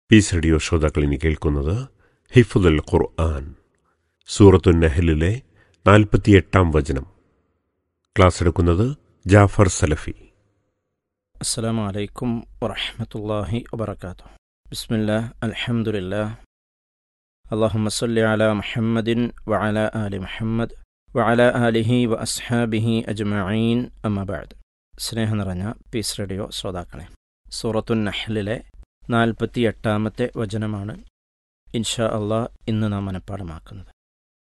piece radio ശ്രോതാക്കൾ ഇനി കേൾക്കുന്നത് ഹിഫുദുൽ ഖുർആൻ സൂറത്തു നഹലിലെ നാൽപ്പത്തിയെട്ടാം വചനം ക്ലാസ് എടുക്കുന്നത് ജാഫർ സലഫി السلام عليكم ورحمة الله وبركاته بسم الله الحمد لله اللهم صل على محمد وعلى آل محمد وعلى آله وأصحابه أجمعين أما بعد സ്നേഹം നിറഞ്ഞ പീസ് റേഡിയോ ശ്രോതാക്കളെ സൂറത്തു നഹ്ലിലെ നാൽപ്പത്തി എട്ടാമത്തെ വചനമാണ് ഇൻഷാ അള്ളാഹ് ഇന്ന് നാം മനഃപ്പാടമാക്കുന്നത്